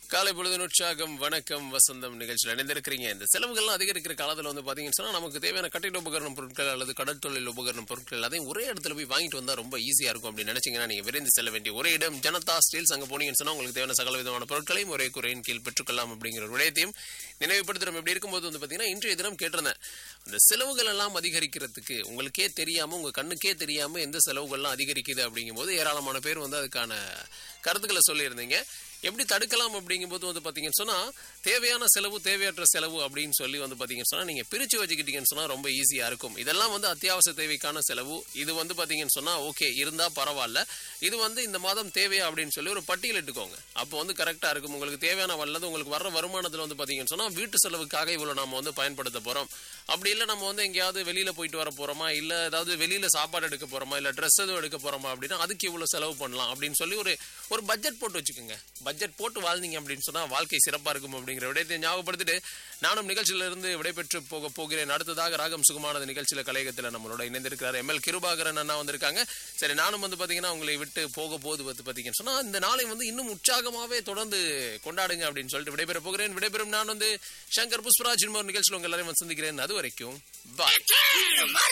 காலை பொழுது உற்சாகம் வணக்கம் வசந்தம் நிகழ்ச்சியில் இணைந்திருக்கிறீங்க இந்த செலவுகள்லாம் அதிகரிக்கிற காலத்தில் வந்து பார்த்தீங்கன்னு சொன்னா நமக்கு தேவையான கட்டிட உபகரண பொருட்கள் அல்லது கடற்தொழில் உபகரண பொருட்கள் அதையும் ஒரே இடத்துல போய் வாங்கிட்டு வந்தா ரொம்ப ஈஸியா இருக்கும் அப்படின்னு நினைச்சீங்கன்னா நீங்க விரைந்து செல்ல வேண்டிய ஒரே இடம் ஜனதா ஸ்டீல்ஸ் அங்க போனீங்கன்னு சொன்னா உங்களுக்கு தேவையான சகல விதமான பொருட்களையும் ஒரே குறையின் கீழ் பெற்றுக்கொள்ளலாம் அப்படிங்கிற ஒரு விடயத்தையும் நினைவுபடுத்துறோம் இப்படி இருக்கும்போது வந்து பார்த்தீங்கன்னா இன்றைய தினம் கேட்டிருந்தேன் அந்த செலவுகள் எல்லாம் அதிகரிக்கிறதுக்கு உங்களுக்கே தெரியாம உங்க கண்ணுக்கே தெரியாம எந்த செலவுகள்லாம் அதிகரிக்குது அப்படிங்கும்போது ஏராளமான பேர் வந்து அதுக்கான கருத்துக்களை சொல்லியிருந்தீங்க எப்படி தடுக்கலாம் அப்படிங்கும்போது வந்து பார்த்தீங்கன்னு சொன்னா தேவையான செலவு தேவையற்ற செலவு அப்படின்னு சொல்லி வந்து பார்த்தீங்கன்னு சொன்னா நீங்க பிரிச்சு வச்சுக்கிட்டீங்கன்னு சொன்னா ரொம்ப ஈஸியா இருக்கும் இதெல்லாம் வந்து அத்தியாவசிய தேவைக்கான செலவு இது வந்து பார்த்தீங்கன்னு சொன்னா ஓகே இருந்தா பரவாயில்ல இது வந்து இந்த மாதம் தேவையா அப்படின்னு சொல்லி ஒரு பட்டியல் இட்டுக்கோங்க அப்போ வந்து கரெக்டா இருக்கும் உங்களுக்கு தேவையான வல்லது உங்களுக்கு வர வருமானத்துல வந்து பார்த்தீங்கன்னு சொன்னா வீட்டு செலவுக்காக இவ்வளவு நாம வந்து பயன்படுத்த போறோம் அப்படி இல்லை நம்ம வந்து எங்கேயாவது வெளியில போயிட்டு வர போறோமா இல்ல ஏதாவது வெளியில சாப்பாடு எடுக்க போறோமா இல்ல ட்ரெஸ் எதுவும் எடுக்க போறோமா அப்படின்னா அதுக்கு இவ்வளவு செலவு பண்ணலாம் அப்படின்னு சொல்லி ஒரு ஒரு பட்ஜெட் போட்டு வச்சுக்கோங்க பட்ஜெட் போட்டு வாழ்ந்தீங்க அப்படின்னு சொன்னா வாழ்க்கை சிறப்பா இருக்கும் அப்படிங்கிற விடயத்தை ஞாபகப்படுத்திட்டு நானும் நிகழ்ச்சியில இருந்து விடைபெற்று போக போகிறேன் அடுத்ததாக ராகம் சுகமானது நிகழ்ச்சியில கலையகத்துல நம்மளோட இணைந்திருக்கிறார் எம்எல் கிருபாகரன் அண்ணா வந்திருக்காங்க சரி நானும் வந்து பாத்தீங்கன்னா உங்களை விட்டு போக போது வந்து பாத்தீங்கன்னு சொன்னா இந்த நாளை வந்து இன்னும் உற்சாகமாவே தொடர்ந்து கொண்டாடுங்க அப்படின்னு சொல்லிட்டு விடைபெற போகிறேன் விடைபெறும் நான் வந்து சங்கர் புஷ்பராஜ் இன்னொரு நிகழ்ச்சியில் உங்க எல்லாரையும் வந்து சந்திக்கிறேன் அது வரைக்கும் பாய்